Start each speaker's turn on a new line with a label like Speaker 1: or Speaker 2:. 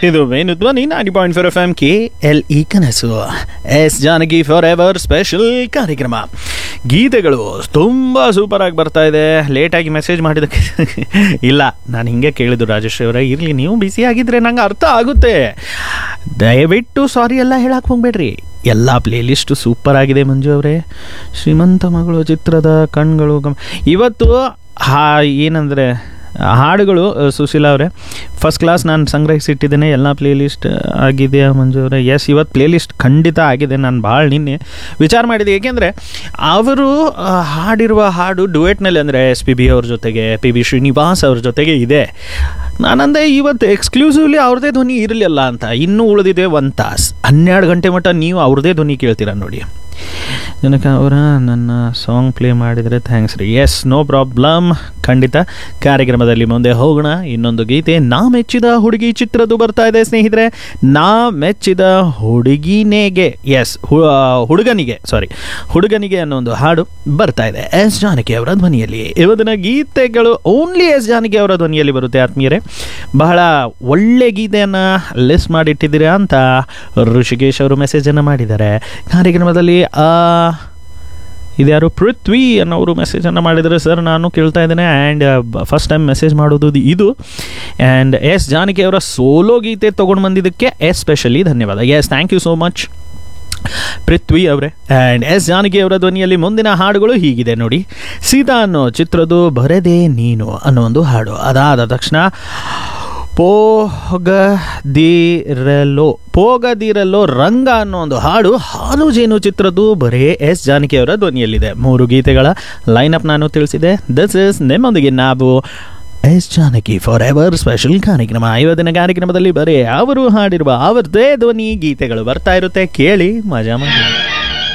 Speaker 1: ಇದು ಮೇನು ಧ್ವನಿ ನಾಡಿ point four F M K L E ಕನಸು S Janaki forever special ಕಾರ್ಯಕ್ರಮ ಗೀತೆಗಳು ತುಂಬ ಸೂಪರ್ ಆಗಿ ಬರ್ತಾ ಇದೆ ಲೇಟಾಗಿ ಮೆಸೇಜ್ ಮಾಡಿದ್ದಕ್ಕೆ ಇಲ್ಲ ನಾನು ಹಿಂಗೆ ಕೇಳಿದ್ದು ರಾಜಶ್ರೀ ಅವರೇ ಇರಲಿ ನೀವು ಬಿಸಿ ಆಗಿದ್ರೆ ನಂಗೆ ಅರ್ಥ ಆಗುತ್ತೆ ದಯವಿಟ್ಟು ಸಾರಿ ಎಲ್ಲ ಹೇಳಕ್ಕೆ ಹೋಗ್ಬೇಡ್ರಿ ಎಲ್ಲ ಪ್ಲೇಲಿಸ್ಟು ಸೂಪರ್ ಆಗಿದೆ ಮಂಜು ಅವರೇ ಶ್ರೀಮಂತ ಮಗಳು ಚಿತ್ರದ ಕಣ್ಗಳು ಗಮ್ ಇವತ್ತು ಹಾ ಏನಂದರೆ ಹಾಡುಗಳು ಅ, ಸುಶೀಲಾ ಅವರೇ ಫಸ್ಟ್ ಕ್ಲಾಸ್ ನಾನು ಸಂಗ್ರಹಿಸಿಟ್ಟಿದ್ದೇನೆ ಎಲ್ಲ ಪ್ಲೇಲಿಸ್ಟ್ ಆಗಿದೆಯಾ ಮಂಜು ಅವರೇ ಎಸ್ ಇವತ್ತು ಪ್ಲೇಲಿಸ್ಟ್ ಖಂಡಿತ ಆಗಿದೆ ನಾನು ಭಾಳ ನಿನ್ನೆ ವಿಚಾರ ಮಾಡಿದೆ ಏಕೆಂದರೆ ಅವರು ಆ, ಹಾಡಿರುವ ಹಾಡು ಡುಯೆಟ್ನಲ್ಲಿ ಅಂದರೆ ಎಸ್ ಪಿ ಬಿ ಅವ್ರ ಜೊತೆಗೆ ಪಿ ಬಿ ಶ್ರೀನಿವಾಸ್ ಅವ್ರ ಜೊತೆಗೆ ಇದೆ ನಾನಂದೆ ಇವತ್ತು ಎಕ್ಸ್ಕ್ಲೂಸಿವ್ಲಿ ಅವ್ರದ್ದೇ ಧ್ವನಿ ಇರಲಿಲ್ಲ ಅಂತ ಇನ್ನೂ ಉಳಿದಿದೆ ಒಂದು ತಾಸು ಹನ್ನೆರಡು ಗಂಟೆ ಮಟ್ಟ ನೀವು ಅವ್ರದ್ದೇ ಧ್ವನಿ ಕೇಳ್ತೀರಾ ನೋಡಿ ಜನಕ ಅವರ ನನ್ನ ಸಾಂಗ್ ಪ್ಲೇ ಮಾಡಿದರೆ ಥ್ಯಾಂಕ್ಸ್ ರೀ ಎಸ್ ನೋ ಪ್ರಾಬ್ಲಮ್ ಖಂಡಿತ ಕಾರ್ಯಕ್ರಮದಲ್ಲಿ ಮುಂದೆ ಹೋಗೋಣ ಇನ್ನೊಂದು ಗೀತೆ ನಾ ಮೆಚ್ಚಿದ ಹುಡುಗಿ ಚಿತ್ರದ್ದು ಬರ್ತಾ ಇದೆ ಸ್ನೇಹಿತರೆ ನಾ ಮೆಚ್ಚಿದ ಹುಡುಗಿನೇಗೆ ಎಸ್ ಹುಡುಗನಿಗೆ ಸಾರಿ ಹುಡುಗನಿಗೆ ಅನ್ನೋ ಒಂದು ಹಾಡು ಬರ್ತಾ ಇದೆ ಎಸ್ ಜಾನಕಿ ಅವರ ಧ್ವನಿಯಲ್ಲಿ ಇವತ್ತಿನ ಗೀತೆಗಳು ಓನ್ಲಿ ಎಸ್ ಜಾನಕಿ ಅವರ ಧ್ವನಿಯಲ್ಲಿ ಬರುತ್ತೆ ಆತ್ಮೀಯರೇ ಬಹಳ ಒಳ್ಳೆ ಗೀತೆಯನ್ನು ಲಿಸ್ಟ್ ಮಾಡಿಟ್ಟಿದ್ದೀರಾ ಅಂತ ಋಷಿಕೇಶ್ ಅವರು ಮೆಸೇಜನ್ನು ಮಾಡಿದ್ದಾರೆ ಕಾರ್ಯಕ್ರಮದಲ್ಲಿ ಆ, ಇದ್ಯಾರು ಪೃಥ್ವಿ ಅನ್ನೋರು ಮೆಸೇಜನ್ನು ಮಾಡಿದರೆ ಸರ್ ನಾನು ಕೇಳ್ತಾ ಇದ್ದೇನೆ ಆ್ಯಂಡ್ ಫಸ್ಟ್ ಟೈಮ್ ಮೆಸೇಜ್ ಮಾಡೋದು ಇದು ಆ್ಯಂಡ್ ಎಸ್ ಜಾನಕಿ ಅವರ ಸೋಲೋ ಗೀತೆ ತೊಗೊಂಡು ಬಂದಿದ್ದಕ್ಕೆ ಎಸ್ಪೆಷಲಿ ಧನ್ಯವಾದ yes thank you so much Prithvi ಅವರೇ ಆ್ಯಂಡ್ ಎಸ್ ಜಾನಕಿ ಅವರ ಧ್ವನಿಯಲ್ಲಿ ಮುಂದಿನ ಹಾಡುಗಳು ಹೀಗಿದೆ ನೋಡಿ ಸೀತಾ ಅನ್ನೋ ಚಿತ್ರದ್ದು ಬರದೆ ನೀನು ಅನ್ನೋ ಒಂದು ಹಾಡು ಅದಾದ ತಕ್ಷಣ ಪೋಗದಿರಲೋ ಪೋಗದಿರಲೋ ರಂಗ ಅನ್ನೋ ಒಂದು ಹಾಡು ಹಾಲು ಜೇನು ಚಿತ್ರದ್ದು ಬರೇ ಎಸ್ ಜಾನಕಿ ಅವರ ಧ್ವನಿಯಲ್ಲಿದೆ ಮೂರು ಗೀತೆಗಳ ಲೈನಪ್ ನಾನು ತಿಳಿಸಿದೆ ದಿಸ್ ಇಸ್ ನಿಮ್ಮೊಂದಿಗೆ ನಾವು S Janaki forever special ಕಾರ್ಯಕ್ರಮ ಇವತ್ತಿನ ಕಾರ್ಯಕ್ರಮದಲ್ಲಿ ಬರೀ ಅವರು ಹಾಡಿರುವ ಅವರದೇ ಧ್ವನಿ ಗೀತೆಗಳು ಬರ್ತಾ ಇರುತ್ತೆ ಕೇಳಿ ಮಜಾ ಮಾಡಿ